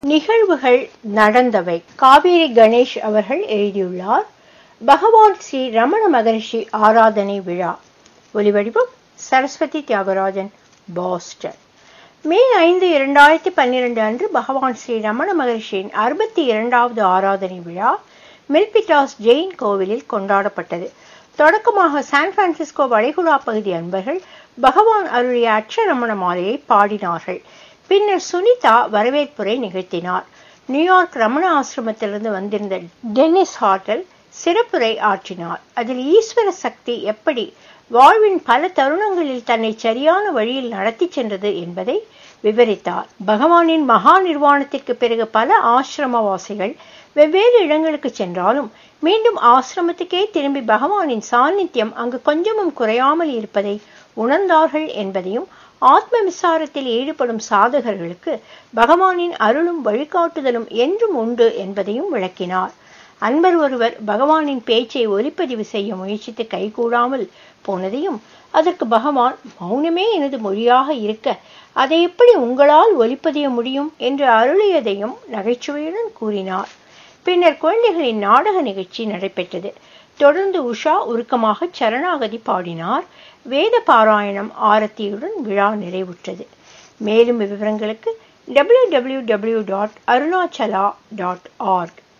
நிகழ்வுகள் நடந்தவை காவேரி கணேஷ் அவர்கள் எழுதியுள்ளார் பகவான் ஸ்ரீ ரமண மகரிஷி ஆராதனை விழா ஒலிவடிவம் சரஸ்வதி தியாகராஜன் பாஸ்டன் மே ஐந்து இரண்டாயிரத்தி பன்னிரண்டு அன்று பகவான் ஸ்ரீ ரமண மகரிஷியின் அறுபத்தி இரண்டாவது ஆராதனை விழா மில்பிட்டாஸ் ஜெயின் கோவிலில் கொண்டாடப்பட்டது தொடக்கமாக சான் பிரான்சிஸ்கோ வளைகுடா பகுதி அன்பர்கள் பகவான் அருளிய அட்சரமண மாலையை பாடினார்கள் பின்னர் சுனிதா வரவேற்புரை நிகழ்த்தினார் நியூயார்க் ரமண ஆசிரமத்திலிருந்து வந்திருந்த டென்னிஸ் ஹார்டல் சிறப்புரை ஆற்றினார் அதில் ஈஸ்வர சக்தி எப்படி வாழ்வின் பல தருணங்களில் தன்னை சரியான வழியில் நடத்தி சென்றது என்பதை விவரித்தார் பகவானின் மகா நிர்வாணத்திற்கு பிறகு பல ஆசிரமவாசிகள் வெவ்வேறு இடங்களுக்கு சென்றாலும் மீண்டும் ஆசிரமத்துக்கே திரும்பி பகவானின் சாநித்தியம் அங்கு கொஞ்சமும் குறையாமல் இருப்பதை உணர்ந்தார்கள் என்பதையும் ஆத்ம விசாரத்தில் ஈடுபடும் சாதகர்களுக்கு பகவானின் அருளும் வழிகாட்டுதலும் என்றும் உண்டு என்பதையும் விளக்கினார் அன்பர் ஒருவர் பகவானின் பேச்சை ஒலிப்பதிவு செய்ய முயற்சித்து கைகூடாமல் போனதையும் அதற்கு பகவான் மௌனமே எனது மொழியாக இருக்க அதை எப்படி உங்களால் ஒலிப்பதிய முடியும் என்று அருளியதையும் நகைச்சுவையுடன் கூறினார் பின்னர் குழந்தைகளின் நாடக நிகழ்ச்சி நடைபெற்றது தொடர்ந்து உஷா உருக்கமாக சரணாகதி பாடினார் வேத பாராயணம் ஆரத்தியுடன் விழா நிறைவுற்றது மேலும் விவரங்களுக்கு W W W dot Arunachala dot arc